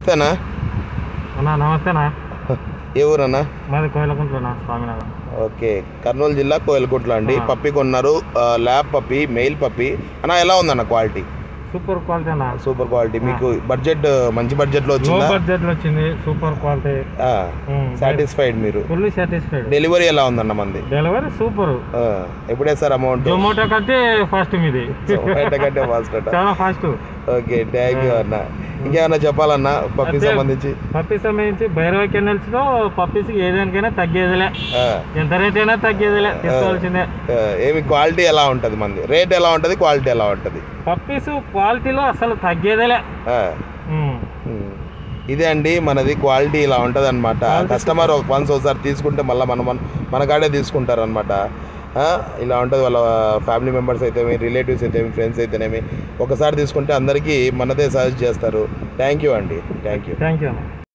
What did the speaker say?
నమస్తేనా అన్నా నమస్తేనా ఏ ఊరన్నా మాది కోయిలకుంట్లోనా స్వామినగర్ ఓకే కర్నూలు జిల్లా కోయలకుట్ల అండి ఆ. పప్పి కొన్నారు ఆ, ల్యాబ్ పప్పి మెయిల్ పప్పి అన్న ఎలా ఉందన్న క్వాలిటీ సూపర్ క్వాలిటీ అన్న సూపర్ క్వాలిటీ మీకు బడ్జెట్ మంచి బడ్జెట్లో లో వచ్చిందా బడ్జెట్ లో వచ్చింది సూపర్ క్వాలిటీ సాటిస్ఫైడ్ మీరు ఫుల్లీ సాటిస్ఫైడ్ డెలివరీ ఎలా ఉందన్న మంది డెలివరీ సూపర్ ఆ, ఎప్పుడే సార్ అమౌంట్ జొమాటో కంటే ఫస్ట్ మీది కంటే ఫాస్ట్ అట చాలా ఫాస్ట్ ఓకే థ్యాంక్ యూ అన్న ఇంకేమన్నా చెప్పాలన్నా పప్పి అయితే- సంబంధించి పప్పి సంబంధించి భైరవ కెనల్స్ లో పప్పీస్ ఏదానికైనా తగ్గేదిలే ఆ, ఎంత రేట్ అయినా తగ్గేదిలే తీసుకోవాల్సిందే ఆ, ఏమి క్వాలిటీ ఎలా ఉంటుంది మంది రేట్ ఎలా ఉంటుంది క్వాలిటీ ఎలా ఉంటుంది పప్పీస్ క్వాలిటీలో అసలు తగ్గేదిలే ఆ. ఉమ్. ఉమ్. ఇదే అండి మనది క్వాలిటీ ఇలా ఉంటుంది అనమాట Quality కస్టమర్ ఒక వన్స్ ఒకసారి తీసుకుంటే మళ్ళీ మన మన మన కాడే తీసుకుంటారు అనమాట ఇలా ఉంటుంది వాళ్ళ ఫ్యామిలీ మెంబర్స్ అయితేమి రిలేటివ్స్ అయితేమి ఫ్రెండ్స్ అయితేనేమి ఒకసారి తీసుకుంటే అందరికీ మనదే సజెస్ట్ చేస్తారు థ్యాంక్ యూ అండి థ్యాంక్ యూ థ్యాంక్ యూ అన్న